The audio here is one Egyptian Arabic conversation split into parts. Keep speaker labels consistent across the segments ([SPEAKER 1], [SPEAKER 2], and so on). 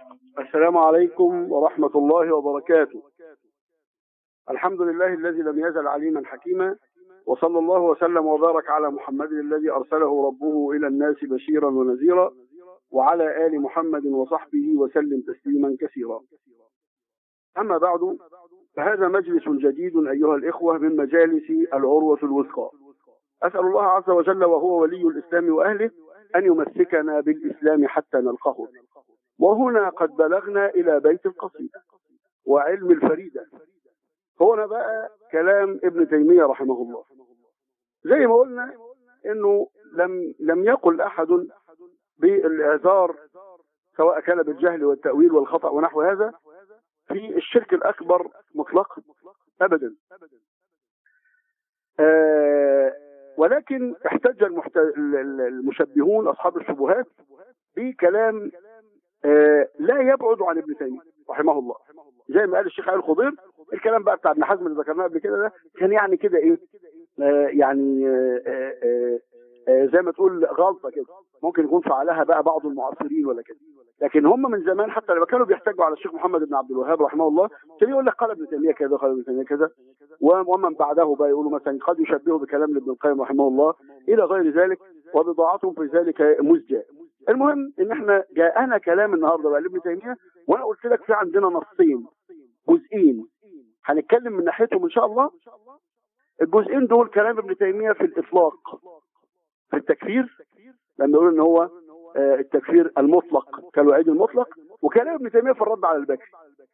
[SPEAKER 1] السلام عليكم ورحمة الله وبركاته الحمد لله الذي لم يزل عليما حكيما وصلى الله وسلم وبارك على محمد الذي أرسله ربه إلى الناس بشيرا ونذيرا وعلى آل محمد وصحبه وسلم تسليما كثيرا أما بعد فهذا مجلس جديد أيها الإخوة من مجالس العروة الوثقى أسأل الله عز وجل وهو ولي الإسلام وأهله أن يمسكنا بالإسلام حتى نلقاه وهنا قد بلغنا إلى بيت القصيدة وعلم الفريدة هنا بقى كلام ابن تيمية رحمه الله زي ما قلنا انه لم لم يقل احد بالاعذار سواء كان بالجهل والتأويل والخطأ ونحو هذا في الشرك الأكبر مطلقا أبدا آه ولكن احتج المحت... المشبهون أصحاب الشبهات بكلام آه لا يبعد عن ابن تيمية رحمه الله زي ما قال الشيخ علي الخضير الكلام بقى بتاع ابن حزم اللي ذكرناه قبل كده ده كان يعني كده ايه آه يعني آه آه آه زي ما تقول غلطه كده ممكن يكون فعلها بقى بعض المعاصرين ولا كده لكن هم من زمان حتى لما كانوا بيحتجوا على الشيخ محمد بن عبد الوهاب رحمه الله كان يقول لك قال ابن تيميه كذا قال ابن تيميه كذا ومن بعده بقى يقولوا مثلا قد يشبهوا بكلام ابن القيم رحمه الله الى غير ذلك وبضاعتهم في ذلك مزجه المهم ان احنا جاءنا كلام النهارده بقى لابن تيميه وانا قلت لك في عندنا نصين جزئين هنتكلم من ناحيتهم ان شاء الله الجزئين دول كلام ابن تيميه في الاطلاق في التكفير لما يقول ان هو التكفير المطلق كالوعيد المطلق وكلام ابن تيميه في الرد على البكري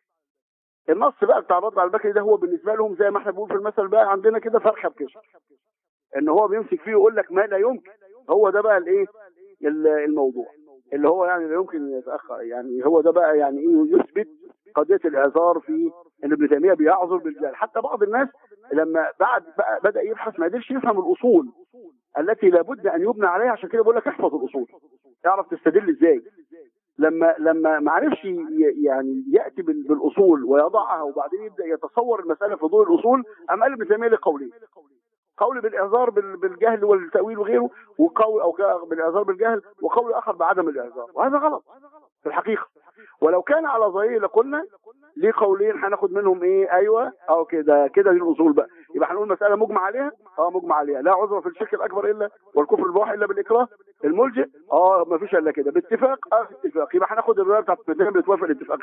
[SPEAKER 1] النص بقى بتاع الرد على البكري ده هو بالنسبه لهم زي ما احنا بنقول في المثل بقى عندنا كده فرخه بكشف ان هو بيمسك فيه ويقول لك ما لا يمكن هو ده بقى الايه الموضوع اللي هو يعني لا يمكن يتاخر يعني هو ده بقى يعني ايه يثبت قضيه الاعذار في ان ابن تيميه بيعذر بالجهل حتى بعض الناس لما بعد بقى بدا يبحث ما قدرش يفهم الاصول التي لابد ان يبنى عليها عشان كده بقول لك احفظ الاصول اعرف تستدل ازاي لما لما ما عرفش يعني ياتي بالاصول ويضعها وبعدين يبدا يتصور المساله في ضوء الاصول ام قال ابن تيميه لقولين قول بالاعذار بالجهل والتاويل وغيره وقول او بالاعذار بالجهل وقول اخر بعدم الاعذار وهذا غلط في الحقيقه ولو كان على ظاهره لقلنا ليه قولين هناخد منهم ايه ايوه اه كده كده دي الاصول بقى يبقى هنقول مساله مجمع عليها اه مجمع عليها لا عذر في الشرك الاكبر الا والكفر البواح الا بالاكراه الملجئ اه ما فيش الا كده باتفاق اه اتفاق يبقى هناخد الروايه بتاعت ابن بتوافق الاتفاق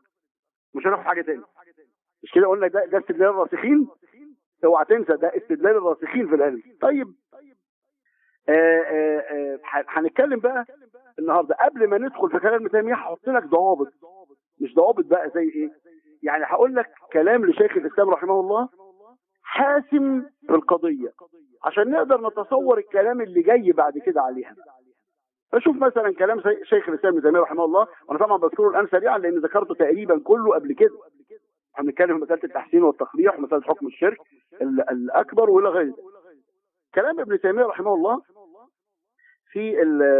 [SPEAKER 1] مش هناخد حاجه تاني مش كده قلنا ده ده استدلال الراسخين اوعى تنسى ده استدلال الراسخين في العلم طيب هنتكلم بقى النهارده قبل ما ندخل في كلام ابن تيميه هحط لك ضوابط مش ضوابط بقى زي ايه يعني هقول لك كلام لشيخ الاسلام رحمه الله حاسم في القضيه عشان نقدر نتصور الكلام اللي جاي بعد كده عليها فشوف مثلا كلام شيخ الاسلام ابن تيميه رحمه الله وانا طبعا بذكره الان سريعا لان ذكرته تقريبا كله قبل كده احنا بنتكلم في مساله التحسين والتقبيح ومساله حكم الشرك الاكبر والى غير ذلك كلام ابن تيميه رحمه الله في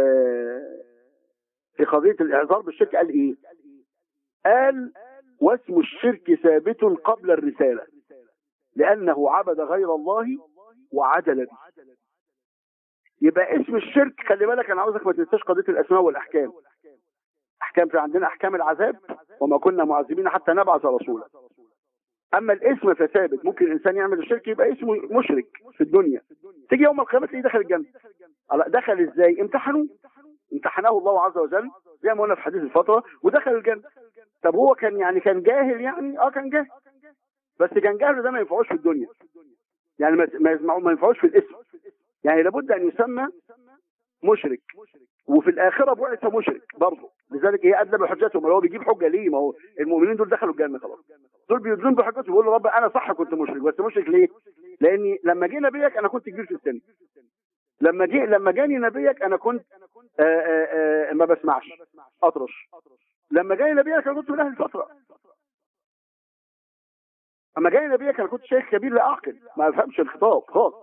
[SPEAKER 1] في قضيه الاعذار بالشرك قال ايه قال واسم الشرك ثابت قبل الرساله لانه عبد غير الله وعدل به يبقى اسم الشرك خلي بالك انا عاوزك ما تنساش قضيه الاسماء والاحكام احكام في عندنا احكام العذاب وما كنا معذبين حتى نبعث رسولا اما الاسم فثابت ممكن الانسان يعمل الشرك يبقى اسمه مشرك في الدنيا تيجي يوم القيامه تلاقيه دخل الجنه دخل ازاي امتحنوه امتحناه الله عز وجل زي ما قلنا في حديث الفتره ودخل الجنه طب هو كان يعني كان جاهل يعني اه كان جاهل بس كان جاهل ده ما ينفعوش في الدنيا يعني ما يسمعوا ما ينفعوش في الاسم يعني لابد ان يسمى مشرك وفي الاخره بعث مشرك برضه لذلك هي ادلى بحجتهم هو بيجيب حجه ليه ما هو المؤمنين دول دخلوا الجنه خلاص دول بيدلون بحجتهم بيقولوا رب انا صح كنت مشرك بس مشرك ليه؟ لاني لما جه نبيك انا كنت كبير في السن لما جه لما جاني نبيك انا كنت آآ آآ ما بسمعش اطرش لما جاني نبيك انا كنت من اهل الفتره اما جاني نبيك انا كنت شيخ كبير لا اعقل ما افهمش الخطاب خالص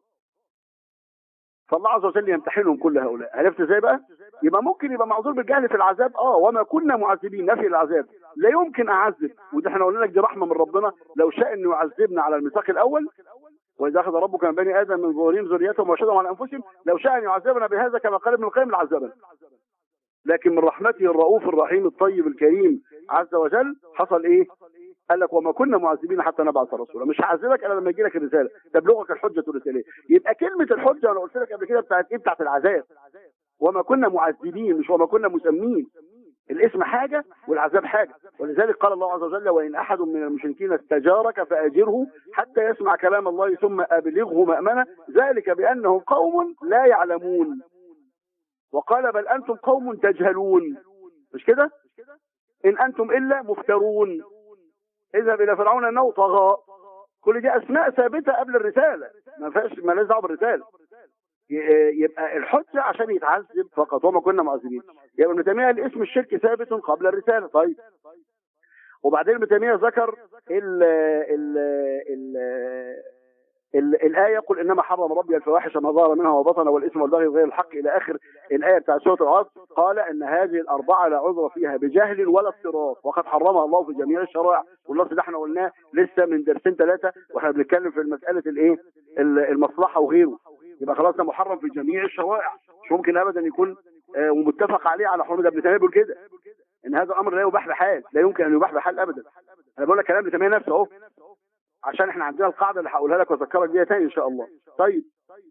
[SPEAKER 1] فالله عز وجل يمتحنهم كل هؤلاء عرفت ازاي بقى يبقى ممكن يبقى معذور بالجهل في العذاب اه وما كنا معذبين نفي العذاب لا يمكن اعذب وده احنا قلنا لك دي رحمه من ربنا لو شاء انه يعذبنا على الميثاق الاول واذا اخذ ربك من بني ادم من ظهورهم ذريتهم واشهدهم على انفسهم لو شاء ان يعذبنا بهذا كما قال ابن القيم لعذبنا لكن من رحمته الرؤوف الرحيم الطيب الكريم عز وجل حصل ايه قال لك وما كنا معذبين حتى نبعث رسولا مش هعذبك الا لما يجي لك الرساله تبلغك الحجه الرساليه يبقى كلمه الحجه انا قلت لك قبل كده بتاعت ايه بتاعت العذاب وما كنا معذبين مش وما كنا مسمين الاسم حاجة والعذاب حاجة ولذلك قال الله عز وجل وإن أحد من المشركين استجارك فأجره حتى يسمع كلام الله ثم أبلغه مأمنة ذلك بأنهم قوم لا يعلمون وقال بل أنتم قوم تجهلون مش كده إن أنتم إلا مفترون اذهب إلى فرعون أنه طغى كل دي أسماء ثابتة قبل الرسالة ما فيهاش ما دعوه بالرسالة يبقى الحجة عشان يتعذب فقط وما كنا معذبين يبقى ابن تيمية الاسم الشرك ثابت قبل الرسالة طيب وبعدين ابن تيمية ذكر ال ال ال ال الآية قل إنما حرم ربي الفواحش ما ظهر منها وبطن والإثم والبغي وغير الحق إلى آخر الآية بتاع سورة العصر قال إن هذه الأربعة لا عذر فيها بجهل ولا اضطراب وقد حرمها الله في جميع الشرائع والنص ده احنا قلناه لسه من درسين ثلاثة واحنا بنتكلم في مسألة الإيه المصلحة وغيره يبقى خلاص ده محرم في جميع الشرائع مش ممكن ابدا يكون آه ومتفق عليه على حرمه ده ابن تيميه بيقول كده ان هذا امر لا يباح بحال لا يمكن ان يباح بحال ابدا انا بقول لك كلام ابن تيميه نفسه اهو عشان احنا عندنا القاعده اللي هقولها لك واذكرك بيها تاني ان شاء الله طيب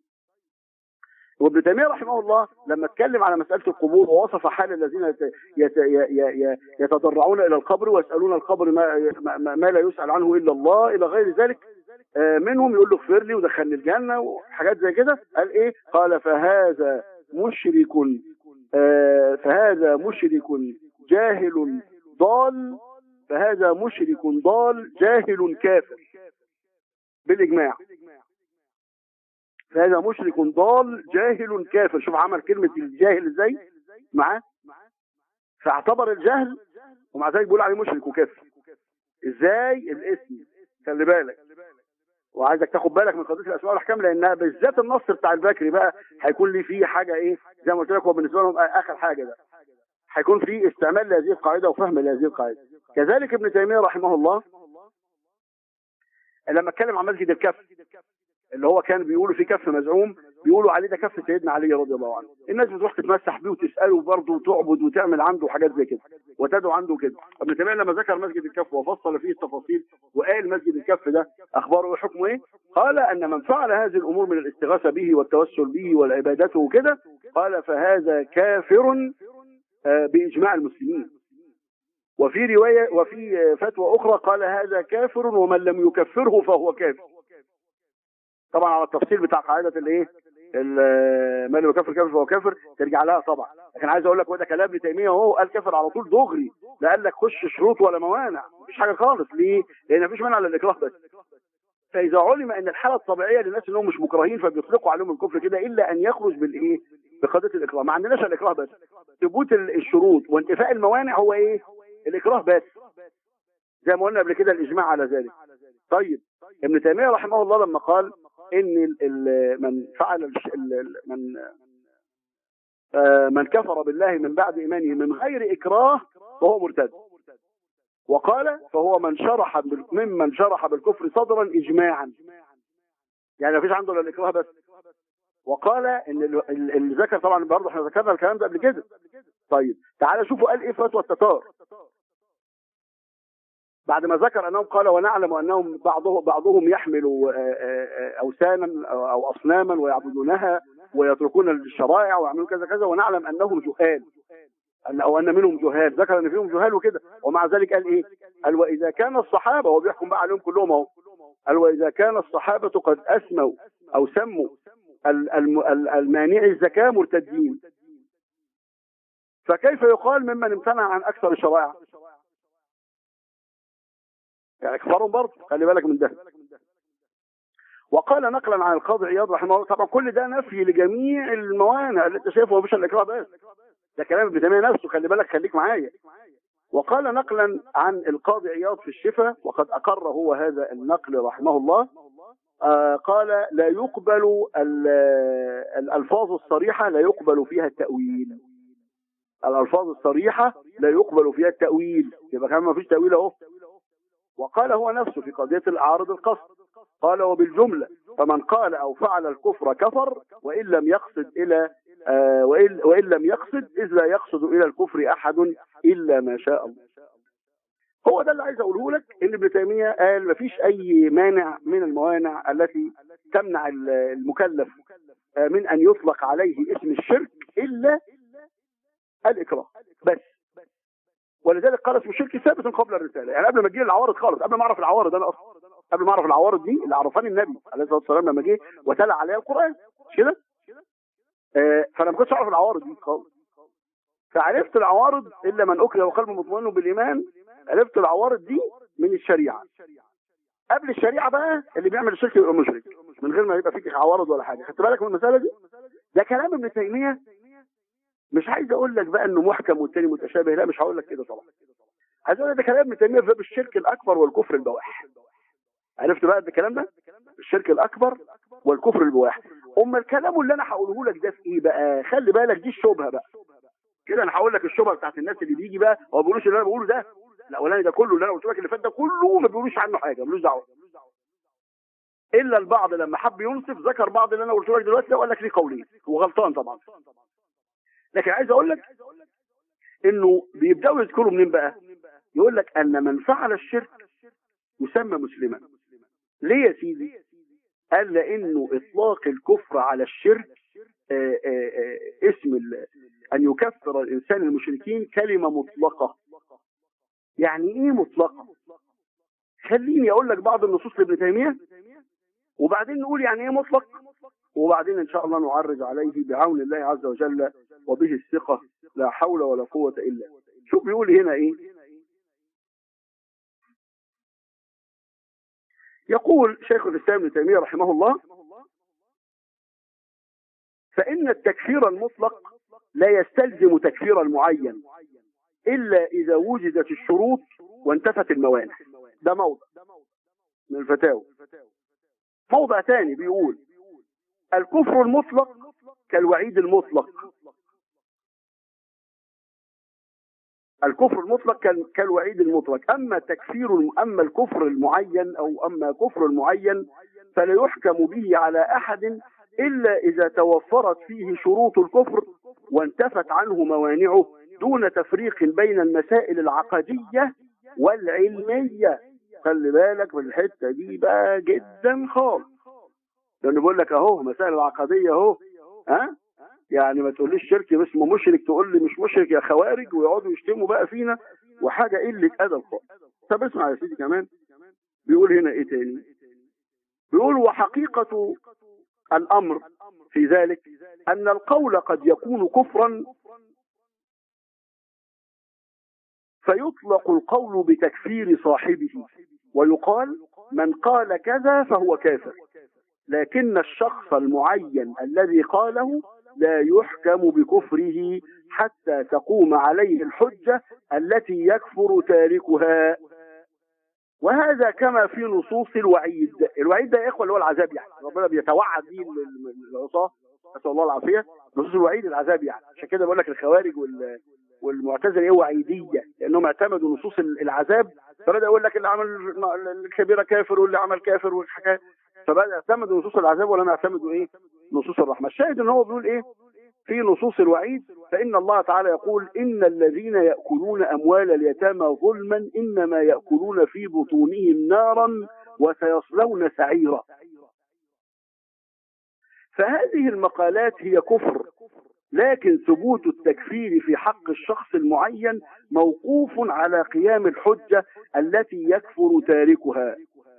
[SPEAKER 1] وابن تيميه رحمه الله لما اتكلم على مساله القبور ووصف حال الذين يت يت يت يتضرعون الى القبر ويسالون القبر ما, ما, ما لا يسال عنه الا الله الى غير ذلك منهم يقول له اغفر لي ودخلني الجنة وحاجات زي كده قال ايه قال فهذا مشرك آه فهذا مشرك جاهل ضال فهذا مشرك ضال جاهل كافر بالإجماع فهذا مشرك ضال جاهل كافر شوف عمل كلمة الجاهل ازاي معاه فاعتبر الجهل ومع ذلك بيقول عليه مشرك وكافر ازاي الاسم خلي بالك وعايزك تاخد بالك من قضيه الاسماء والاحكام لانها بالذات النص بتاع البكري بقى هيكون لي فيه حاجه ايه زي ما قلت لك هو بالنسبه لهم اخر حاجه ده هيكون فيه استعمال لهذه القاعده وفهم لهذه القاعده كذلك ابن تيميه رحمه الله لما اتكلم عن مسجد الكف اللي هو كان بيقولوا في كف مزعوم بيقولوا عليه ده كف سيدنا علي رضي الله عنه الناس بتروح تتمسح بيه وتساله برضه وتعبد وتعمل عنده حاجات زي كده وتدعو عنده كده ابن تيميه لما ذكر مسجد الكف وفصل فيه التفاصيل وقال مسجد الكف ده اخباره وحكمه ايه قال ان من فعل هذه الامور من الاستغاثه به والتوسل به والعبادته وكده قال فهذا كافر باجماع المسلمين وفي روايه وفي فتوى اخرى قال هذا كافر ومن لم يكفره فهو كافر طبعا على التفصيل بتاع قاعده الايه من لم يكفر كافر فهو كافر ترجع لها طبعا لكن عايز اقول لك وده كلام ابن تيميه اهو قال كافر على طول دغري لا قال لك خش شروط ولا موانع مفيش حاجه خالص ليه؟ لان مفيش مانع للاكراه بس فاذا علم ان الحاله الطبيعيه للناس انهم مش مكرهين فبيطلقوا عليهم الكفر كده الا ان يخرج بالايه؟ بقضيه الاكراه ما عندناش الاكراه بس ثبوت الشروط وانتفاء الموانع هو ايه؟ الاكراه بس زي ما قلنا قبل كده الاجماع على ذلك طيب ابن تيميه رحمه الله لما قال ان ال ال من فعل ال ال من آه من كفر بالله من بعد ايمانه من غير اكراه فهو مرتد وقال فهو من شرح ممن شرح بالكفر صدرا اجماعا يعني ما فيش عنده الا الاكراه بس وقال ان اللي ذكر طبعا برضه احنا ذكرنا الكلام ده قبل كده طيب تعالى شوفوا قال ايه فتوى التتار بعد ما ذكر انهم قال ونعلم انهم بعضهم بعضهم يحمل اوثانا او اصناما ويعبدونها ويتركون الشرائع ويعملون كذا كذا ونعلم انهم جهال أن او ان منهم جهال ذكر ان فيهم جهال وكده ومع ذلك قال ايه؟ قال واذا كان الصحابه هو بيحكم بقى عليهم كلهم اهو قال واذا كان الصحابه قد اسموا او سموا المانع الزكاه مرتدين فكيف يقال ممن امتنع عن اكثر الشرائع؟ يعني كفارهم برضه خلي بالك من ده وقال نقلا عن القاضي عياض رحمه الله طبعا كل ده نفي لجميع الموانع اللي انت شايفه مش الاكراه بس ده كلام ابن تيميه نفسه خلي بالك خليك معايا وقال نقلا عن القاضي عياض في الشفاء وقد اقر هو هذا النقل رحمه الله آه قال لا يقبل الالفاظ الصريحه لا يقبل فيها التاويل الالفاظ الصريحه لا يقبل فيها التاويل يبقى كمان ما فيش تاويل اهو وقال هو نفسه في قضية العارض القصد قال وبالجملة فمن قال أو فعل الكفر كفر وإن لم يقصد إلى آه وإن, وإن لم يقصد إذ لا يقصد إلى الكفر أحد إلا ما شاء الله هو ده اللي عايز اقوله لك ان ابن تيميه قال مفيش اي مانع من الموانع التي تمنع المكلف من ان يطلق عليه اسم الشرك الا الاكراه بس ولذلك قال اسم الشرك ثابت قبل الرساله يعني قبل ما تجي العوارض خالص قبل ما اعرف العوارض انا اصلا قبل ما اعرف العوارض دي اللي عرفاني النبي عليه الصلاه والسلام لما جه وتلا عليها القران مش كده؟ آه فانا ما كنتش اعرف العوارض دي خالص فعرفت العوارض الا من اكره وقلبه مطمئن بالايمان عرفت العوارض دي من الشريعه قبل الشريعه بقى اللي بيعمل الشرك يبقى مشرك من غير ما يبقى فيك عوارض ولا حاجه خدت بالك من المساله دي ده كلام ابن تيميه مش عايز اقول لك بقى انه محكم والتاني متشابه لا مش هقول لك كده طبعا عايز اقول لك ده كلام ابن تيميه في باب الشرك الاكبر والكفر البواح عرفت بقى الكلام ده الشرك الاكبر والكفر البواح اما الكلام اللي انا هقوله لك ده في ايه بقى خلي بالك دي الشبهه بقى كده انا هقول لك الشبهه بتاعت الناس اللي بيجي بقى هو ما بيقولوش اللي انا بقوله ده الاولاني ده كله اللي انا قلت لك اللي فات ده كله ما بيقولوش عنه حاجه ملوش دعوه الا البعض لما حب ينصف ذكر بعض اللي انا قلت لك دلوقتي ده وقال لك ليه قولين وغلطان طبعا لكن عايز اقول لك انه بيبداوا يذكروا منين بقى يقول لك ان من فعل الشرك يسمى مسلما ليه يا سيدي قال لانه اطلاق الكفر على الشرك آآ آآ اسم ان يكفر الانسان المشركين كلمه مطلقه يعني ايه مطلقه خليني اقول لك بعض النصوص لابن تيميه وبعدين نقول يعني ايه مطلق وبعدين ان شاء الله نعرج عليه بعون الله عز وجل وبه الثقه لا حول ولا قوه الا شوف بيقول هنا ايه يقول شيخ الاسلام ابن تيميه رحمه الله فان التكفير المطلق لا يستلزم تكفير المعين الا اذا وجدت الشروط وانتفت الموانع ده موضع من الفتاوى موضع ثاني بيقول الكفر المطلق كالوعيد المطلق الكفر المطلق كالوعيد المطلق اما تكفير اما الكفر المعين او اما كفر المعين فلا يحكم به على احد الا اذا توفرت فيه شروط الكفر وانتفت عنه موانعه دون تفريق بين المسائل العقديه والعلميه خلي بالك من الحته دي بقى جدا خالص لانه بيقول لك اهو مسائل العقديه اهو ها يعني ما تقوليش شرك اسمه مشرك تقول لي مش مشرك يا خوارج ويقعدوا يشتموا بقى فينا وحاجه قله ادب خالص طب اسمع يا سيدي كمان بيقول هنا ايه تاني بيقول وحقيقه الامر في ذلك ان القول قد يكون كفرا فيطلق القول بتكفير صاحبه ويقال من قال كذا فهو كافر لكن الشخص المعين الذي قاله لا يحكم بكفره حتى تقوم عليه الحجة التي يكفر تاركها وهذا كما في نصوص الوعيد الوعيد ده يا اخوه اللي هو العذاب يعني ربنا بيتوعد بيه العصاه نسال الله العافيه نصوص الوعيد العذاب يعني عشان كده بقول لك الخوارج وال والمعتزله ايه وعيديه لانهم اعتمدوا نصوص العذاب فبدا يقول لك اللي عمل الكبيره كافر واللي عمل كافر والحكايه فبدا يعتمدوا نصوص العذاب ولم يعتمدوا ايه نصوص الرحمه الشاهد ان هو بيقول ايه في نصوص الوعيد فان الله تعالى يقول ان الذين ياكلون اموال اليتامى ظلما انما ياكلون في بطونهم نارا وسيصلون سعيرا فهذه المقالات هي كفر لكن ثبوت التكفير في حق الشخص المعين موقوف على قيام الحجة التي يكفر تاركها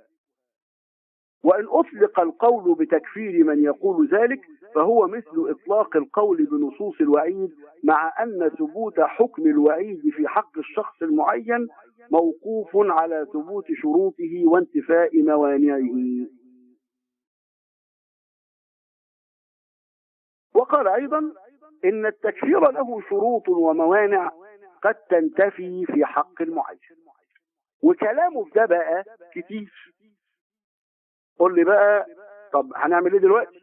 [SPEAKER 1] وإن أطلق القول بتكفير من يقول ذلك فهو مثل إطلاق القول بنصوص الوعيد مع أن ثبوت حكم الوعيد في حق الشخص المعين موقوف على ثبوت شروطه وانتفاء موانعه وقال أيضا إن التكفير له شروط وموانع قد تنتفي في حق المعين وكلامه في ده بقى كتير قول لي بقى طب هنعمل ايه دلوقتي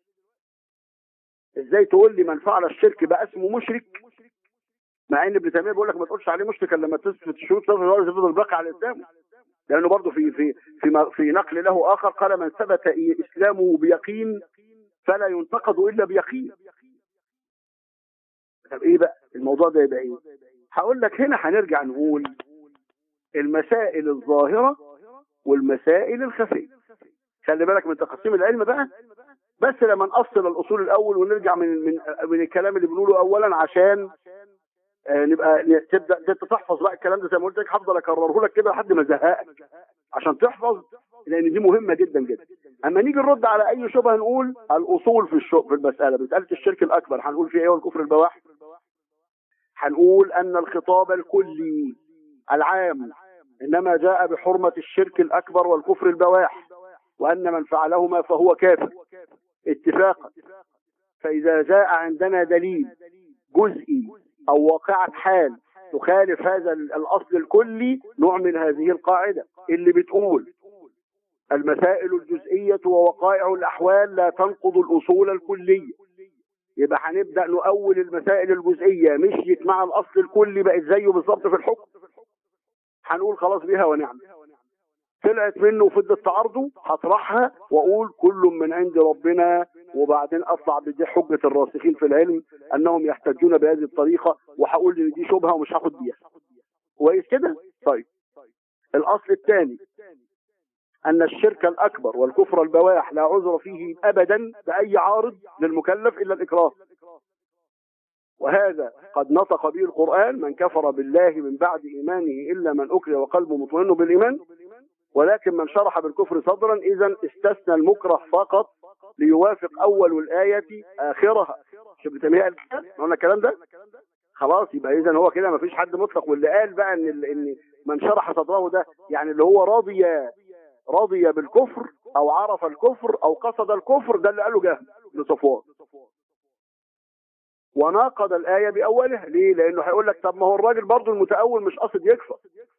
[SPEAKER 1] ازاي تقول لي من فعل الشرك بقى اسمه مشرك مع ان ابن تيميه بيقول لك ما تقولش عليه مشرك الا لما تثبت الشروط تفضل باقي على الاسلام لانه برضه في في في في نقل له اخر قال من ثبت اسلامه بيقين فلا ينتقد الا بيقين طب ايه بقى الموضوع ده يبقى ايه هقول لك هنا هنرجع نقول المسائل الظاهرة والمسائل الخفية خلي بالك من تقسيم العلم بقى بس لما نأصل الأصول الأول ونرجع من من من الكلام اللي بنقوله أولا عشان آه، نبقى ن- تبدا انت تحفظ بقى الكلام ده زي ما قلت لك هفضل اكرره لك كده لحد ما ازهقك عشان تحفظ لان دي مهمه جدا جدا اما نيجي نرد على اي شبهه نقول الاصول في الشو في المساله مساله الشرك الاكبر هنقول في ايه والكفر البواح هنقول ان الخطاب الكلي العام انما جاء بحرمه الشرك الاكبر والكفر البواح وان من فعلهما فهو كافر اتفاقا فاذا جاء عندنا دليل جزئي او واقعة حال تخالف هذا ال- الاصل الكلي نعمل هذه القاعدة اللي بتقول المسائل الجزئية ووقائع الاحوال لا تنقض الاصول الكلية يبقى هنبدأ نؤول المسائل الجزئية مشيت مع الاصل الكلي بقت زيه بالظبط في الحكم هنقول خلاص بها ونعم طلعت منه وفضت تعارضه هطرحها واقول كل من عند ربنا وبعدين اطلع بدي حجه الراسخين في العلم انهم يحتجون بهذه الطريقه وهقول ان دي شبهه ومش هاخد بيها كويس كده طيب الاصل الثاني ان الشرك الاكبر والكفر البواح لا عذر فيه ابدا باي عارض للمكلف الا الاكراه وهذا قد نطق به القرآن من كفر بالله من بعد إيمانه إلا من أكره وقلبه مطمئن بالإيمان ولكن من شرح بالكفر صدرا إذا استثنى المكره فقط ليوافق أول الآية آخرها مش ابن تيمية قال كده؟ قلنا الكلام ده خلاص يبقى إذا هو كده ما فيش حد مطلق واللي قال بقى إن ال- إن من شرح صدره ده يعني اللي هو راضي راضي بالكفر أو عرف الكفر أو قصد الكفر ده اللي قاله جهم لصفوان وناقض الآية بأولها ليه؟ لأنه هيقول لك طب ما هو الراجل برضه المتأول مش قصد يكفر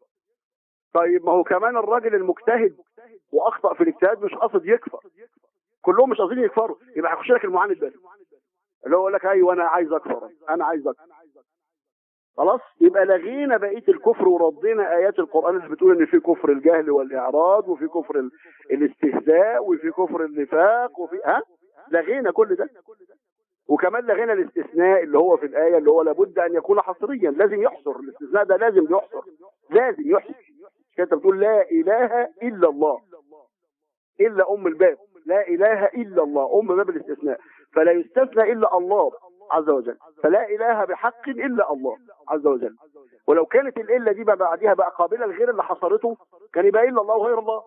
[SPEAKER 1] طيب ما هو كمان الراجل المجتهد وأخطأ في الاجتهاد مش قصد يكفر كلهم مش قاصدين يكفروا يبقى هيخش لك المعاند بس اللي هو يقول لك ايوه انا عايز اكفر انا عايز اكفر خلاص يبقى لغينا بقيه الكفر وردينا ايات القران اللي بتقول ان في كفر الجهل والاعراض وفي كفر ال- الاستهزاء وفي كفر النفاق وفي ها لغينا كل ده وكمان لغينا الاستثناء اللي هو في الآية اللي هو لابد أن يكون حصريا لازم يحصر الاستثناء ده لازم يحصر لازم يحصر مش انت بتقول لا إله إلا الله إلا أم الباب لا إله إلا الله أم باب الاستثناء فلا يستثنى إلا الله عز وجل فلا إله بحق إلا الله عز وجل ولو كانت الإلا دي بقى بعديها بقى قابلة لغير اللي حصرته كان يبقى إلا الله وغير الله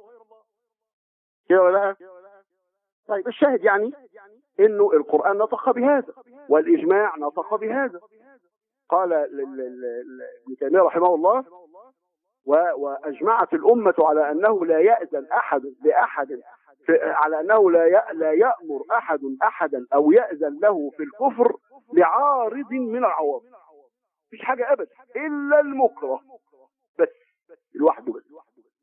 [SPEAKER 1] كده ولا لا؟ طيب الشاهد يعني انه القرآن نطق بهذا والاجماع نطق بهذا قال ل- ل- ل- ابن تيمية رحمه الله و- واجمعت الامة على انه لا يأذن احد لاحد في على انه لا ي- لا يأمر احد احدا او يأذن له في الكفر لعارض من العوارض مفيش حاجة ابدا الا المكره بس لوحده بس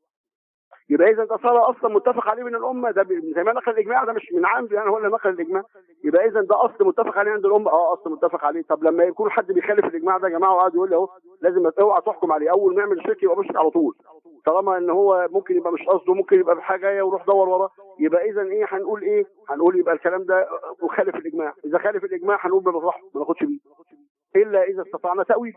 [SPEAKER 1] يبقى اذا ده صار اصلا متفق عليه من الامه ده ب- زي ما نقل الاجماع ده مش من عندي يعني هو اللي نقل الاجماع يبقى اذا ده اصل متفق عليه عند الامه اه اصل متفق عليه طب لما يكون حد بيخالف الاجماع ده يا جماعه وقعد يقول لي اهو لازم اوعى تحكم عليه اول ما يعمل شرك يبقى مشرك على طول طالما ان هو ممكن يبقى مش قصده ممكن يبقى بحاجه جايه وروح دور وراه يبقى اذا ايه هنقول ايه هنقول يبقى الكلام ده مخالف الاجماع اذا خالف الاجماع هنقول بنصحه ما ناخدش بيه الا اذا استطعنا تاويل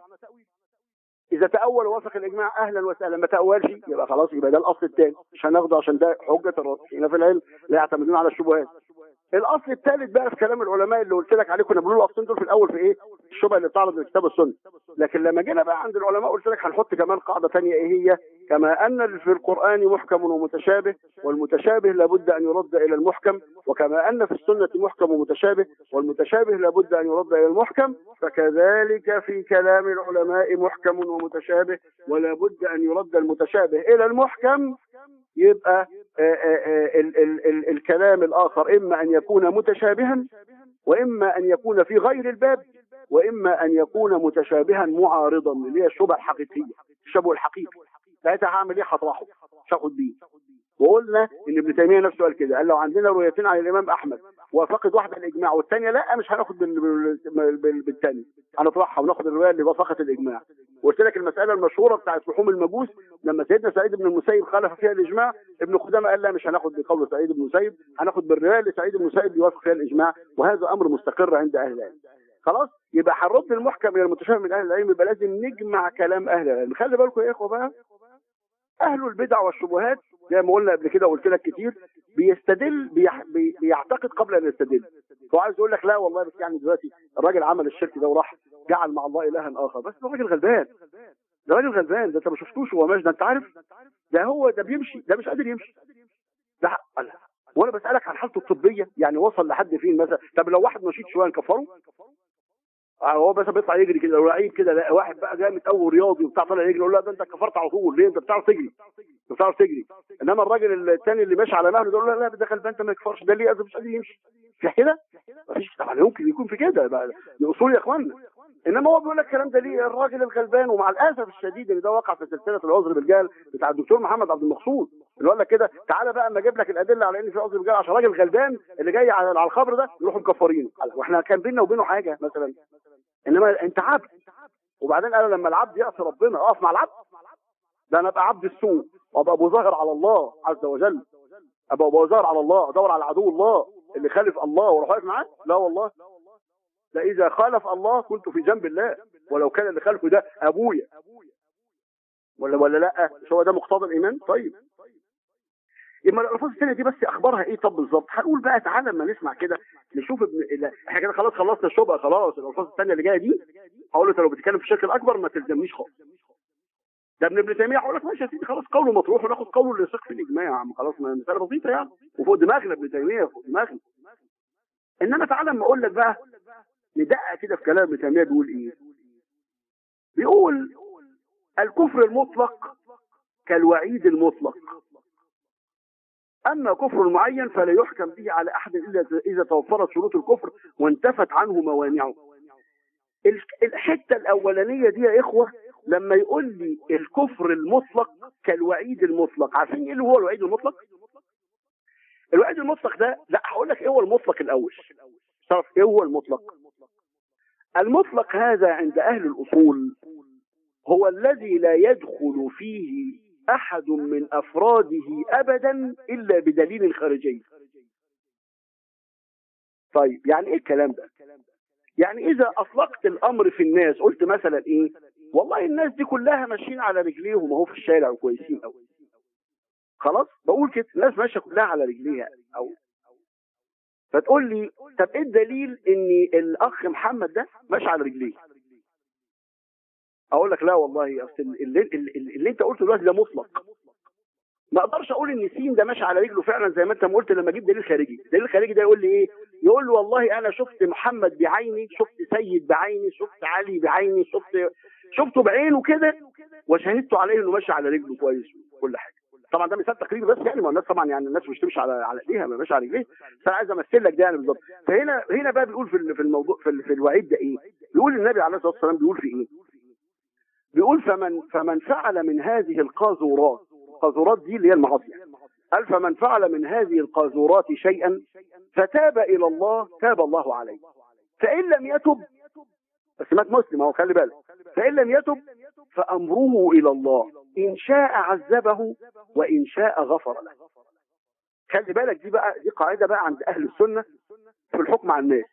[SPEAKER 1] اذا تاول وافق الاجماع اهلا وسهلا ما تاولش يبقى خلاص يبقى ده الاصل الثاني مش هناخده عشان ده حجه الراسخين في العلم لا يعتمدون على الشبهات الاصل الثالث بقى في كلام العلماء اللي قلت لك عليه كنا بنقول الاصلين دول في الاول في ايه الشبهه اللي بتعرض من الكتاب والسنه لكن لما جينا بقى عند العلماء قلت لك هنحط كمان قاعده ثانيه ايه هي كما ان في القران محكم ومتشابه والمتشابه لابد ان يرد الى المحكم وكما ان في السنه محكم ومتشابه والمتشابه لابد ان يرد الى المحكم فكذلك في كلام العلماء محكم ومتشابه ولا بد ان يرد المتشابه الى المحكم يبقى آه، آه، آه، ال- ال- ال- الكلام الآخر إما أن يكون متشابها وإما أن يكون في غير الباب وإما أن يكون متشابها معارضا اللي هي الشبهة الحقيقية الشبه الحقيقي ساعتها هعمل إيه هطرحه مش هاخد بيه وقلنا ان ابن تيميه نفسه قال كده قال لو عندنا روايتين عن الامام احمد وافقت واحده الاجماع والثانيه لا مش هناخد بال- بال- بال- بالثانيه هنطرحها وناخد الروايه اللي وافقت الاجماع قلت لك المساله المشهوره بتاعت لحوم المجوس لما سيدنا سعيد بن المسيب خالف فيها الاجماع ابن قدامه قال لا مش هناخد بقول سعيد بن المسيب هناخد بالروايه اللي سعيد بن المسيب بيوافق فيها الاجماع وهذا امر مستقر عند اهل العلم خلاص يبقى هنرد المحكم الى المتشابه من اهل العلم يبقى لازم نجمع كلام اهل العلم خلي بالكم يا اخوه بقى اهل البدع والشبهات زي ما قلنا قبل كده وقلت لك كتير بيستدل بيح... بي... بيعتقد قبل ان يستدل هو عايز يقول لك لا والله بس يعني دلوقتي الراجل عمل الشرك ده وراح جعل مع الله الها اخر بس ده راجل غلبان ده راجل غلبان ده انت ما شفتوش هو ماشي ده انت عارف ده هو ده بيمشي ده مش قادر يمشي ده حق- وانا بسالك عن حالته الطبيه يعني وصل لحد فين مثلا طب لو واحد نشيط شويه نكفره آه، هو بس بيطلع يجري كده لو لعيب كده لا واحد بقى جامد قوي رياضي وبتاع طالع يجري يقول له لا ده انت كفرت على طول ليه انت بتعرف تجري انت بتعرف تجري انما الراجل الثاني اللي ماشي على مهله ده يقول له لا ده غلبان انت ما يكفرش ده ليه قصدي مش قادر يمشي في كده مفيش طبعا يمكن يكون في كده بقى من اصول يا اخوانا انما هو بيقول لك الكلام ده ليه الراجل الغلبان ومع الاسف الشديد ان ده وقع في سلسله العذر بالجهل بتاع الدكتور محمد عبد المقصود اللي قال لك كده تعالى بقى اما اجيب لك الادله على ان في عذر بالجهل عشان راجل غلبان اللي جاي على على الخبر ده يروحوا مكفرينه واحنا كان بيننا وبينه حاجه مثلا انما انت عبد وبعدين قالوا لما العبد يعصي ربنا اقف مع العبد ده انا ابقى عبد السوء وابقى ابو ظاهر على الله عز وجل ابقى ابو ظاهر على الله ادور على عدو الله اللي خالف الله واروح واقف معاه لا والله لا اذا خالف الله كنت في جنب الله ولو كان اللي خالفه ده ابويا ولا ولا لا مش هو ده مقتضى الايمان طيب يبقى الالفاظ الثانيه دي بس اخبارها ايه طب بالظبط هنقول بقى تعالى اما نسمع كده نشوف ابن لا، احنا كده خلاص خلصنا الشبهه خلاص الالفاظ الثانيه اللي جايه دي هقول له انت لو بتتكلم في الشرك الاكبر ما تلزمنيش خالص ده ابن ابن تيميه هقول لك ماشي يا سيدي خلاص قوله مطروح وناخد قوله اللي يثق في الاجماع يا عم خلاص ما مساله بسيطه يعني وفوق دماغنا ابن تيميه فوق دماغنا انما تعالى اما اقول لك بقى ندقق كده في كلام ابن تيميه بيقول ايه بيقول الكفر المطلق كالوعيد المطلق أما كفر معين فلا يحكم به على أحد إلا إذا توفرت شروط الكفر وانتفت عنه موانعه ال- الحتة الأولانية دي يا إخوة لما يقول لي الكفر المطلق كالوعيد المطلق عارفين إيه اللي هو الوعيد المطلق؟ الوعيد المطلق ده لا هقول لك إيه هو المطلق الأول تعرف إيه هو المطلق؟ المطلق هذا عند أهل الأصول هو الذي لا يدخل فيه أحد من أفراده أبدا إلا بدليل خارجي طيب يعني إيه الكلام ده يعني إذا أطلقت الأمر في الناس قلت مثلا إيه والله الناس دي كلها ماشيين على رجليهم اهو في الشارع وكويسين قوي خلاص بقول كده الناس ماشيه كلها على رجليها او فتقول لي طب ايه الدليل ان الاخ محمد ده ماشي على رجليه اقول لك لا والله اصل اللي, اللي, اللي انت قلته دلوقتي ده مطلق ما اقدرش اقول ان سين ده ماشي على رجله فعلا زي ما انت ما قلت لما اجيب دليل خارجي الدليل الخارجي ده يقول لي ايه يقول له والله انا شفت محمد بعيني شفت سيد بعيني شفت علي بعيني شفت شفته بعينه كده وشهدت عليه انه ماشي على رجله كويس وكل حاجه طبعا ده مثال تقريبي بس يعني ما الناس طبعا يعني الناس مش تمشي على على ايديها ما ماشي على رجليها بس انا عايز امثل لك ده يعني بالظبط فهنا هنا بقى بيقول في في الموضوع في, في الوعيد ده ايه؟ بيقول النبي عليه الصلاه والسلام بيقول في ايه؟ بيقول فمن فمن فعل من هذه القاذورات القاذورات دي اللي هي المعاصي قال فمن فعل من هذه القاذورات شيئا فتاب الى الله تاب الله عليه فان لم يتب بس مات مسلم اهو خلي بالك فان لم يتب فامره الى الله ان شاء عذبه وان شاء غفر له خلي بالك دي بقى دي قاعده بقى عند اهل السنه في الحكم على الناس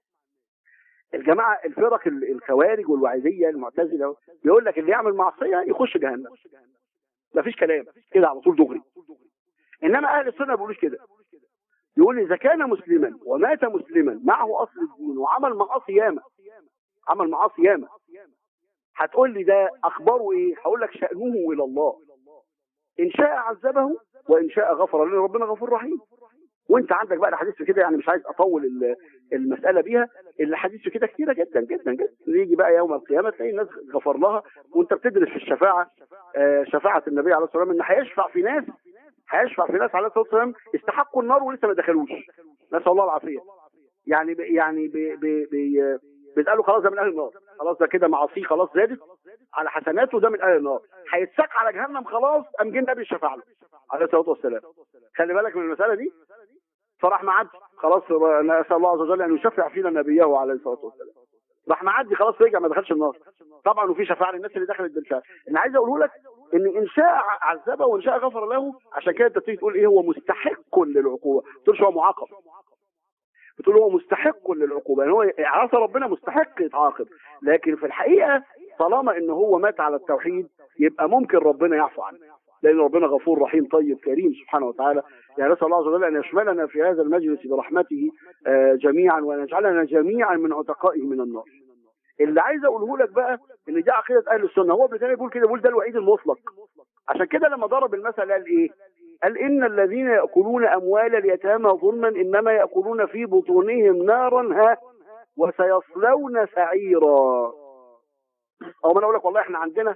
[SPEAKER 1] الجماعه الفرق الخوارج والوعيديه المعتزله بيقول لك اللي يعمل معصيه يخش جهنم مفيش كلام كده على طول دغري انما اهل السنه ما بيقولوش كده يقول اذا كان مسلما ومات مسلما معه اصل الدين وعمل معاصي ياما عمل معاصي ياما هتقول لي ده اخباره ايه هقول لك شانه الى الله ان شاء عذبه وان شاء غفر له ربنا غفور رحيم وانت عندك بقى الاحاديث في كده يعني مش عايز اطول المساله بيها الاحاديث في كده كتيره جدا جدا جدا يجي بقى يوم القيامه تلاقي الناس غفر لها وانت بتدرس في الشفاعه آه شفاعه النبي عليه الصلاه والسلام ان هيشفع في ناس هيشفع في ناس عليه الصلاه والسلام استحقوا النار ولسه ما دخلوش نسال الله العافيه يعني ب يعني ب ب ب بيتقالوا خلاص ده من اهل النار خلاص ده كده معاصيه خلاص زادت على حسناته ده من اهل النار هيتساق على جهنم خلاص قام جه النبي شفع له عليه الصلاه والسلام خلي بالك من المساله دي فراح معدي خلاص نسال الله عز وجل ان يشفع فينا نبيه عليه الصلاه والسلام راح معدي خلاص رجع ما دخلش النار طبعا وفي شفاعه للناس اللي دخلت بالفعل انا عايز اقوله لك ان ان شاء عذبه وان شاء غفر له عشان كده انت بتيجي تقول ايه هو مستحق للعقوبه ما تقولش هو معاقب بتقول هو مستحق للعقوبه يعني هو عصى ربنا مستحق يتعاقب لكن في الحقيقه طالما ان هو مات على التوحيد يبقى ممكن ربنا يعفو عنه لان ربنا غفور رحيم طيب كريم سبحانه وتعالى يعني نسال الله عز وجل ان يشملنا في هذا المجلس برحمته آه، جميعا وان يجعلنا جميعا من عتقائه من النار اللي عايز اقوله لك بقى ان دي عقيده اهل السنه هو ابن تيميه بيقول كده بيقول ده الوعيد المطلق عشان كده لما ضرب المثل قال ايه قال ان الذين ياكلون اموال اليتامى ظلما انما ياكلون في بطونهم نارا ها وسيصلون سعيرا او ما انا اقول لك والله احنا عندنا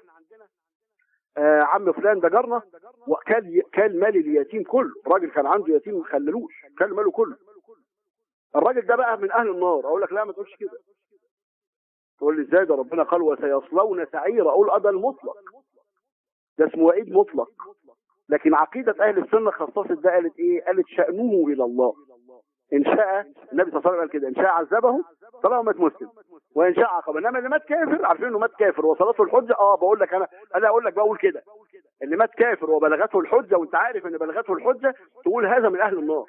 [SPEAKER 1] آه عم فلان ده جارنا وكان كان مال اليتيم كله راجل كان عنده يتيم ما خللوش كان ماله كله الراجل ده بقى من اهل النار اقول لك لا ما تقولش كده تقول لي ازاي ده ربنا قال وسيصلون سعيرا اقول اه ده المطلق ده اسمه وعيد مطلق لكن عقيدة أهل السنة خصصت ده قالت إيه؟ قالت شأنه إلى الله إن شاء النبي صلى الله عليه وسلم قال كده إن شاء عذبه طالما مات مسلم وإن شاء عاقبه إنما اللي مات كافر عارفين إنه مات كافر وصلته الحجة أه بقول لك أنا أنا أقول لك بقول كده اللي مات كافر وبلغته الحجة وأنت عارف إن بلغته الحجة تقول هذا من أهل النار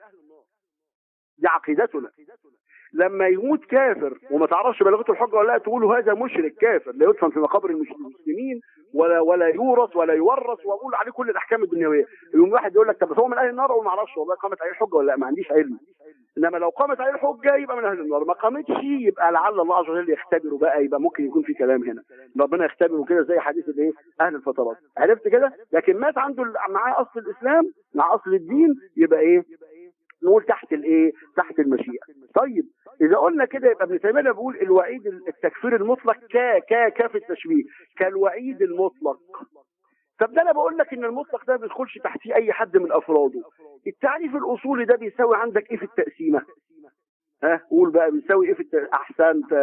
[SPEAKER 1] دي عقيدتنا لما يموت كافر وما تعرفش بلغته الحجه ولا لا تقولوا هذا مشرك كافر لا يدفن في مقابر المسلمين ولا ولا يورث ولا يورث واقول عليه كل الاحكام الدنيويه يوم واحد يقول لك طب بس هو من اهل النار وما اعرفش والله قامت عليه الحجه ولا لا ما عنديش علم انما لو قامت عليه الحجه يبقى من اهل النار ما قامتش يبقى لعل الله عز وجل يختبره بقى يبقى ممكن يكون في كلام هنا ربنا يختبره كده زي حديث الايه اهل الفترات عرفت كده لكن مات عنده معاه اصل الاسلام مع اصل الدين يبقى ايه نقول تحت الايه تحت المشيئه طيب اذا قلنا كده يبقى ابن تيميه بيقول الوعيد التكفير المطلق كا كا كا في التشبيه كالوعيد المطلق طب ده انا بقول لك ان المطلق ده ما بيدخلش تحتيه اي حد من افراده التعريف الاصولي ده بيساوي عندك ايه في التقسيمه ها قول بقى بيساوي ايه في الت... احسنت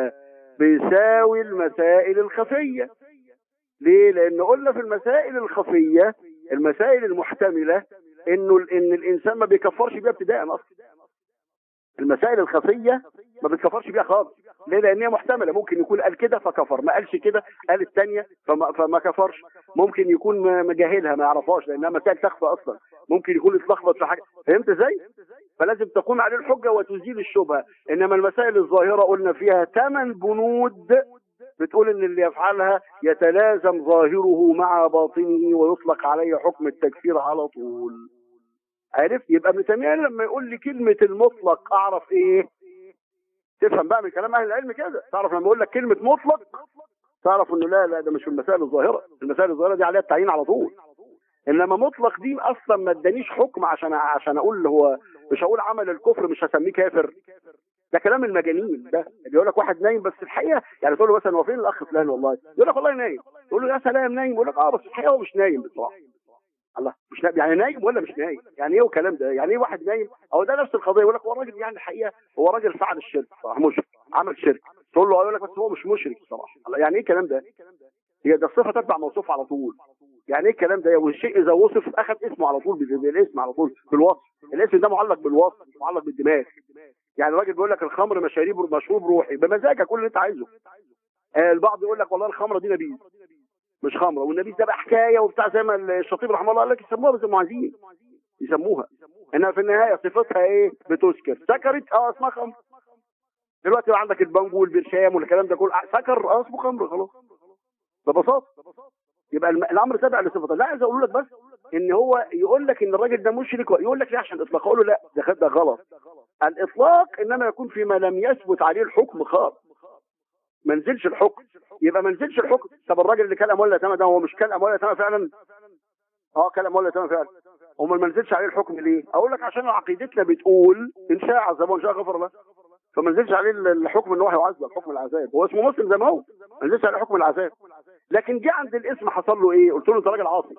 [SPEAKER 1] بيساوي المسائل الخفيه ليه لان قلنا في المسائل الخفيه المسائل المحتمله انه ان الانسان ما بيكفرش بيها ابتداء اصلا المسائل الخفيه ما بتكفرش بيها خالص ليه لان هي محتمله ممكن يكون قال كده فكفر ما قالش كده قال الثانيه فما, فما كفرش ممكن يكون مجاهلها ما يعرفهاش لانها مسائل تخفى اصلا ممكن يكون اتلخبط في حاجه فهمت ازاي فلازم تقوم عليه الحجه وتزيل الشبهه انما المسائل الظاهره قلنا فيها ثمان بنود بتقول ان اللي يفعلها يتلازم ظاهره مع باطنه ويطلق عليه حكم التكفير على طول عرفت يبقى ابن تيميه لما يقول لي كلمه المطلق اعرف ايه تفهم بقى من كلام اهل العلم كده تعرف لما يقول لك كلمه مطلق تعرف انه لا لا ده مش في المسائل الظاهره المسائل الظاهره دي عليها التعيين على طول انما مطلق دي اصلا ما ادانيش حكم عشان عشان اقول هو مش هقول عمل الكفر مش هسميه كافر ده كلام المجانين ده اللي يقول لك واحد نايم بس الحقيقه يعني تقول له مثلا هو فين الاخ فلان والله يقول لك والله نايم تقول له يا سلام نايم يقول لك اه بس الحقيقه هو مش نايم بصراحه الله مش نايم يعني نايم ولا مش نايم يعني ايه الكلام ده يعني ايه واحد نايم او ده نفس القضيه يقول لك هو الراجل يعني الحقيقه هو راجل فعل الشرك صراحه مشرك عمل شرك تقول له يقول لك بس هو مش مشرك الصراحه يعني ايه الكلام ده هي ده الصفه تتبع موصوف على طول يعني ايه الكلام ده والشيء اذا وصف اخذ اسمه على طول بالاسم على طول بالوصف الاسم ده معلق بالوصف مش معلق بالدماغ يعني الراجل بيقول لك الخمر مشاريب مشروب روحي بمزاجك كل اللي انت عايزه آه البعض يقول لك والله الخمره دي نبيذ مش خمره والنبيذ ده بقى حكايه وبتاع زي ما الشطيب رحمه الله قال لك يسموها بس هم عايزين يسموها انها في النهايه صفتها ايه بتسكر سكرت اه اسمها خمر دلوقتي بقى عندك البانجو والبرشام والكلام ده كله سكر اه اسمه خمر خلاص ببساطه يبقى الامر تابع لصفته لا عايز اقول لك بس ان هو يقول لك ان الراجل ده مشرك يقول لك ليه عشان اطلاق اقول له لا ده ده غلط الاطلاق انما يكون فيما لم يثبت عليه الحكم خالص ما نزلش الحكم يبقى ما نزلش الحكم طب الراجل اللي كان اموال اليتامى ده هو مش كان اموال اليتامى فعلا اه كان اموال اليتامى فعلا امال ما نزلش عليه الحكم ليه اقول لك عشان عقيدتنا بتقول ان شاء عذبه وان شاء غفر له فما نزلش عليه الحكم ان هو هيعذب حكم العذاب هو اسمه مسلم زي ما هو ما نزلش عليه حكم العذاب لكن جه عند الاسم حصل له ايه قلت له انت راجل عاصي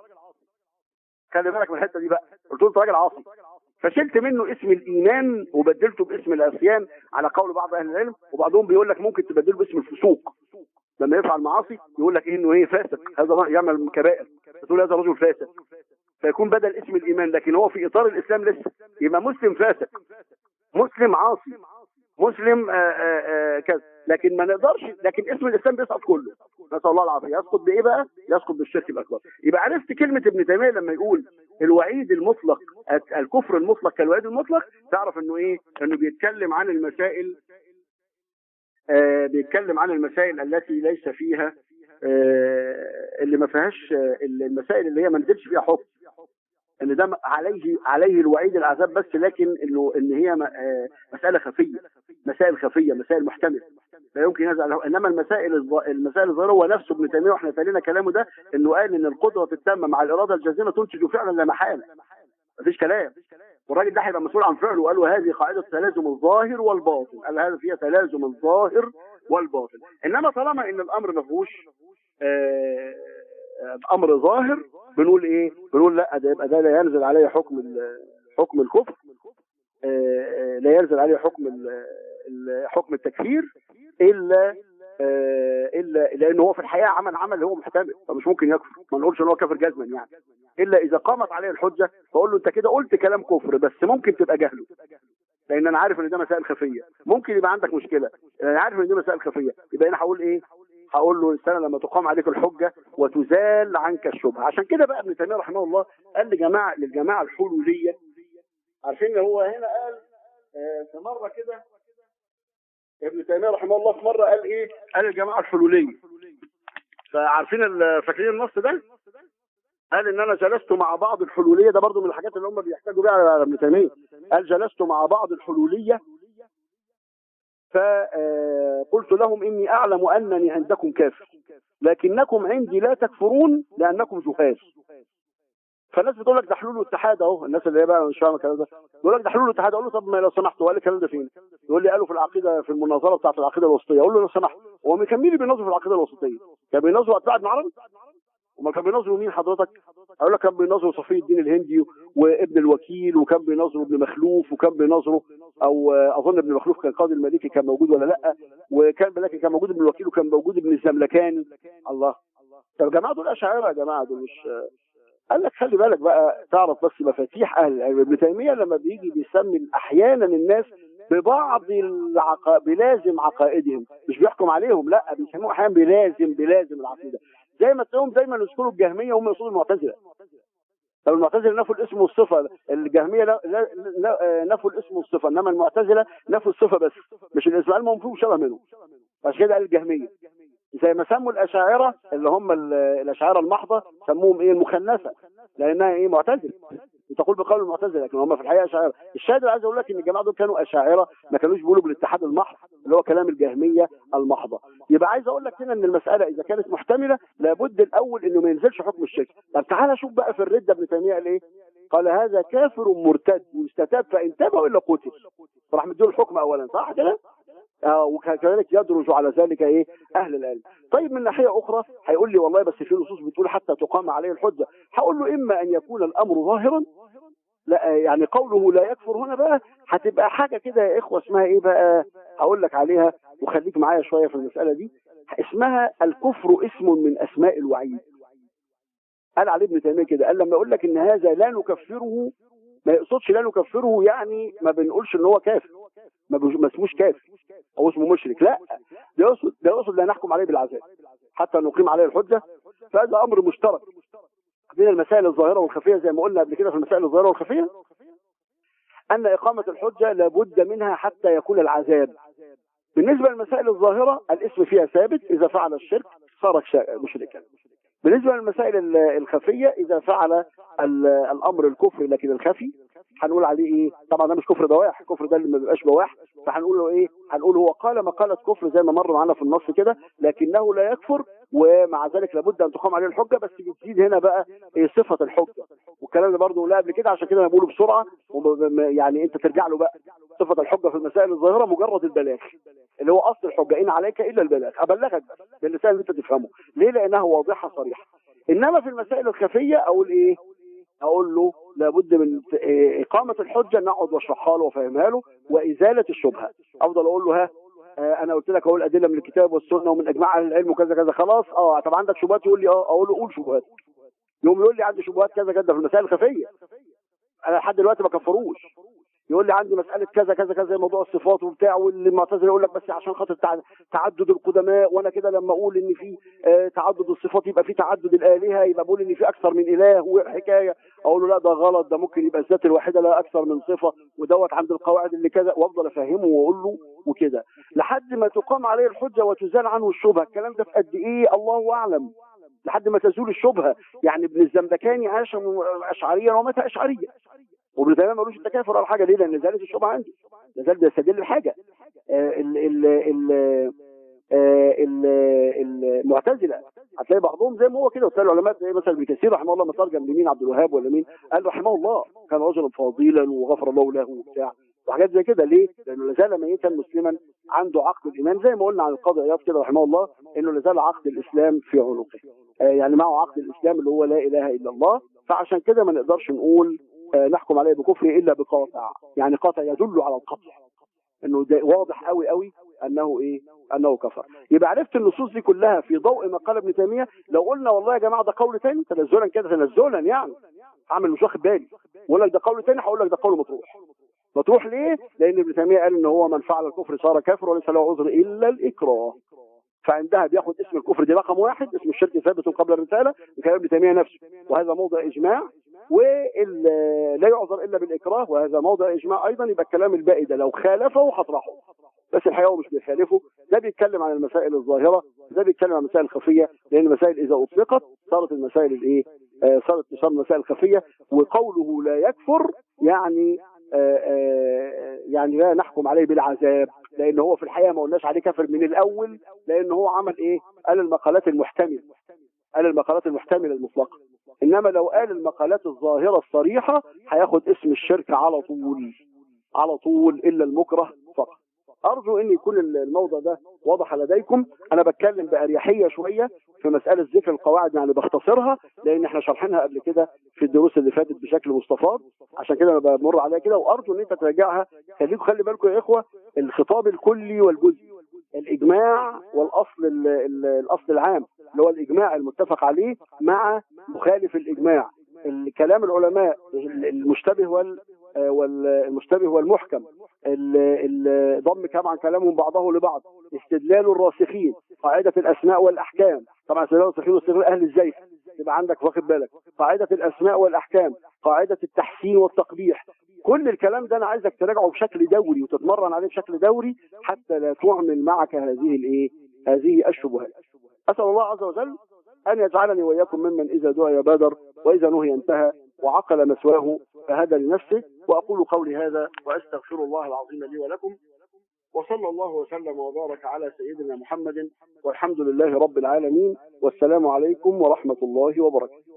[SPEAKER 1] خلي بالك من الحته دي بقى قلت له انت راجل عاصي فشلت منه اسم الايمان وبدلته باسم العصيان على قول بعض اهل العلم وبعضهم بيقول لك ممكن تبدله باسم الفسوق لما يفعل معاصي يقول لك إيه انه ايه فاسق هذا يعمل كبائر تقول هذا رجل فاسق فيكون بدل اسم الايمان لكن هو في اطار الاسلام لسه يبقى مسلم فاسق مسلم عاصي مسلم كذا لكن ما نقدرش لكن اسم الاسلام بيسقط كله نسال الله العافيه يسقط بايه بقى؟ يسقط بالشرك الاكبر يبقى عرفت كلمه ابن تيميه لما يقول الوعيد المطلق الكفر المطلق كالوعيد المطلق تعرف انه ايه انه بيتكلم عن المسائل آه بيتكلم عن المسائل التي ليس فيها آه اللي ما فيهاش آه المسائل اللي هي ما نزلش فيها حكم ان ده عليه عليه الوعيد العذاب بس لكن انه ان هي آه مساله خفيه مسائل خفيه مسائل محتمله لا يمكن ينزل عليها انما المسائل الظ- المسائل الظاهره هو نفسه ابن تيميه واحنا تالينا كلامه ده انه قال ان القدره التامه مع الاراده الجازمه تنتج فعلا لا محاله مفيش كلام والراجل ده هيبقى مسؤول عن فعله وقال وهذه قاعده تلازم الظاهر والباطن قال هذا فيها تلازم الظاهر والباطن انما طالما ان الامر ما فيهوش آه، آه، امر ظاهر بنقول ايه بنقول لا ده يبقى ده لا ينزل عليه حكم ال- حكم الكفر آه، آه، لا ينزل عليه حكم ال- ال- حكم التكفير الا آه، الا لان هو في الحقيقه عمل عمل هو محتمل فمش ممكن يكفر ما نقولش ان هو كافر جزما يعني الا اذا قامت عليه الحجه فاقول له انت كده قلت كلام كفر بس ممكن تبقى جهله لان انا عارف ان ده مسائل خفيه ممكن يبقى عندك مشكله انا عارف ان دي مسائل خفيه يبقى انا هقول ايه هقول له السنه لما تقام عليك الحجه وتزال عنك الشبهه عشان كده بقى ابن تيميه رحمه الله قال لجماعه للجماعه الحلوليه عارفين ان هو هنا قال آه، في مره كده ابن تيميه رحمه الله في مره قال ايه قال الجماعه الحلوليه فعارفين ال- فاكرين النص ده قال ان انا جلست مع بعض الحلوليه ده برضو من الحاجات اللي هم بيحتاجوا بيها على ابن تيميه قال جلست مع بعض الحلوليه فقلت لهم اني اعلم انني عندكم كافر لكنكم عندي لا تكفرون لانكم جهال فالناس بتقول لك ده حلول واتحاد اهو الناس اللي هي بقى مش فاهمه الكلام ده يقول لك ده حلول واتحاد اقول له طب ما لو سمحت هو قال الكلام ده فين؟ يقول لي قالوا في العقيده في المناظره بتاعت العقيده الوسطيه اقول له لو سمحت هو مين كان مين اللي بيناظر في العقيده الوسطيه؟ كان بيناظروا اتباع ابن عربي؟ وما كان بيناظروا مين حضرتك؟ اقول لك كان بيناظروا صفي الدين الهندي وابن الوكيل وكان بيناظروا ابن مخلوف وكان بيناظروا او آه، اظن ابن مخلوف كان قاضي الملكي كان موجود ولا لا وكان لكن كان موجود ابن الوكيل وكان موجود ابن الزملكاني الله طب يا جماعه دول اشاعره يا جماعه دول مش قال لك خلي بالك بقى تعرف بس مفاتيح اهل العلم ابن تيميه لما بيجي بيسمي احيانا الناس ببعض العقا... بلازم عقائدهم مش بيحكم عليهم لا بيسموه احيانا بلازم بلازم العقيده زي ما تلاقيهم دايما يذكروا الجهميه وهم يقصدوا المعتزله طب المعتزله نفوا الاسم والصفه الجهميه لا لا لا نفوا الاسم والصفه انما المعتزله نفوا الصفه بس مش الاسم قال ما هم فيهم شبه منهم عشان كده قال الجهميه زي ما سموا الاشاعره اللي هم ال- الاشاعره المحضه سموهم ايه المخنثه لانها ايه معتزله تقول بقول المعتزله لكن هم في الحقيقه اشاعره الشاهد اللي عايز اقول لك ان الجماعه دول كانوا اشاعره ما كانوش بيقولوا بالاتحاد المحض اللي هو كلام الجهميه المحضه يبقى عايز اقول لك هنا ان المساله اذا كانت محتمله لابد الاول انه ما ينزلش حكم الشرك طب تعالى شوف بقى في الرده ابن تيميه قال ايه قال هذا كافر مرتد واستتاب فان تاب والا قتل فراح مديله الحكم اولا صح كده آه وكذلك يدرج على ذلك ايه اهل العلم طيب من ناحيه اخرى هيقول لي والله بس في نصوص بتقول حتى تقام عليه الحجه هقول له اما ان يكون الامر ظاهرا لا يعني قوله لا يكفر هنا بقى هتبقى حاجه كده يا اخوه اسمها ايه بقى هقول لك عليها وخليك معايا شويه في المساله دي اسمها الكفر اسم من اسماء الوعيد قال عليه ابن تيميه كده قال لما يقول لك ان هذا لا نكفره ما يقصدش لا نكفره يعني ما بنقولش ان هو كافر ما بيج- ما اسموش كافر او اسمه مشرك لا ده يقصد ده يقصد لا نحكم عليه بالعذاب حتى نقيم عليه الحجه فهذا امر مشترك بين المسائل الظاهره والخفيه زي ما قلنا قبل كده في المسائل الظاهره والخفيه ان اقامه الحجه لابد منها حتى يكون العذاب بالنسبه للمسائل الظاهره الاسم فيها ثابت اذا فعل الشرك صار شا- مشركا بالنسبه للمسائل ال- الخفيه اذا فعل ال- الامر الكفر لكن الخفي هنقول عليه ايه طبعا ده مش كفر بواح الكفر ده اللي ما بيبقاش بواح فهنقول له ايه هنقول هو قال مقاله كفر زي ما مر معانا في النص كده لكنه لا يكفر ومع ذلك لابد ان تقام عليه الحجه بس بتزيد هنا بقى إيه صفه الحجه والكلام ده برضه قلناه قبل كده عشان كده انا بقوله بسرعه وب- يعني انت ترجع له بقى صفه الحجه في المسائل الظاهره مجرد البلاغ اللي هو اصل الحجه ان عليك الا البلاغ ابلغك بس باللسان اللي انت تفهمه ليه لانها واضحه صريحه انما في المسائل الخفيه اقول ايه اقول له لابد من إيه اقامه الحجه نقعد واشرحها له وافهمها له وازاله الشبهه افضل اقول له ها آه، انا قلت لك اقول ادله من الكتاب والسنه ومن اجماع اهل العلم وكذا كذا خلاص اه طب عندك شبهات يقول لي اه اقول له قول شبهات يقوم يقول لي عندي شبهات كذا كذا في المسائل الخفيه انا لحد دلوقتي ما كفروش يقول لي عندي مساله كذا كذا كذا زي موضوع الصفات وبتاع واللي معتزله يقول لك بس عشان خاطر تع- تعدد القدماء وانا كده لما اقول ان في آه، تعدد الصفات يبقى في تعدد الالهه يبقى بقول ان في اكثر من اله وحكايه اقول له لا ده غلط ده ممكن يبقى الذات الواحده لها اكثر من صفه ودوت عند القواعد اللي كذا وافضل افهمه واقول له وكده لحد ما تقام عليه الحجه وتزال عنه الشبهه الكلام ده في قد ايه الله اعلم لحد ما تزول الشبهه يعني ابن الزنبكاني عاش اشعريا ومات اشعريا وابن تيميه ملوش التكافر على حاجه ليه؟ لان زالت الشبهه عنده زال بيستدل الحاجه آه، ال ال ال آه، ال- المعتزله هتلاقي بعضهم زي ما هو كده وتلاقي العلماء زي مثلا ابن كثير رحمه الله مترجم لمين عبد الوهاب ولا مين قال رحمه الله كان رجلا فضيلا وغفر الله له وبتاع وحاجات زي كده ليه؟ لانه لازال ميتا مسلما عنده عقد الايمان زي ما قلنا عن القاضي عياض كده رحمه الله انه لازال عقد الاسلام في عنقه آه، يعني معه عقد الاسلام اللي هو لا اله الا الله فعشان كده ما نقدرش نقول آه، نحكم عليه بكفره الا بقاطع يعني قاطع يدل على القطع انه ده واضح قوي قوي انه ايه انه كفر يبقى عرفت النصوص دي كلها في ضوء ما قال ابن تيميه لو قلنا والله يا جماعه ده قول تاني تنزلا كده تنزلا يعني هعمل مش واخد بالي واقول لك ده قول تاني هقول لك ده قول مطروح مطروح ليه؟ لان ابن تيميه قال ان هو من فعل الكفر صار كافر وليس له عذر الا الاكراه فعندها بياخد اسم الكفر دي رقم واحد اسم الشرك ثابت قبل الرساله بكلام ابن تيميه نفسه وهذا موضع اجماع ولا يعذر الا بالاكراه وهذا موضع اجماع ايضا يبقى الكلام الباقي ده لو خالفه هطرحه بس الحقيقه هو مش بيخالفه ده بيتكلم عن المسائل الظاهره ده بيتكلم عن المسائل الخفيه لان المسائل اذا اطلقت صارت المسائل الايه آه صارت صار المسائل الخفيه وقوله لا يكفر يعني آه آه يعني لا نحكم عليه بالعذاب لان هو في الحقيقه ما قلناش عليه كافر من الاول لان هو عمل ايه قال المقالات المحتمله قال المقالات المحتمله المطلقه انما لو قال المقالات الظاهره الصريحه هياخد اسم الشرك على طول على طول الا المكره فقط ارجو ان يكون الموضوع ده واضح لديكم انا بتكلم باريحيه شويه في مساله ذكر القواعد يعني بختصرها لان احنا شارحينها قبل كده في الدروس اللي فاتت بشكل مستفاض عشان كده انا بمر عليها كده وارجو ان انت تراجعها خليكم خلي بالكم يا اخوه الخطاب الكلي والجزئي الاجماع والاصل ال ال الاصل العام اللي هو الاجماع المتفق عليه مع مخالف الاجماع الكلام العلماء المشتبه وال والمشتبه والمحكم ضم طبعا كلامهم بعضه لبعض استدلال الراسخين قاعدة الأسماء والأحكام طبعا استدلال الراسخين واستدلال أهل الزيف يبقى عندك واخد بالك قاعدة الأسماء والأحكام قاعدة التحسين والتقبيح كل الكلام ده أنا عايزك تراجعه بشكل دوري وتتمرن عليه بشكل دوري حتى لا تعمل معك هذه الإيه هذه الشبهات أسأل الله عز وجل أن يجعلني وإياكم ممن إذا دعي بادر وإذا نهي انتهى وعقل مسواه فهدى لنفسه وأقول قولي هذا وأستغفر الله العظيم لي ولكم وصلى الله وسلم وبارك على سيدنا محمد والحمد لله رب العالمين والسلام عليكم ورحمة الله وبركاته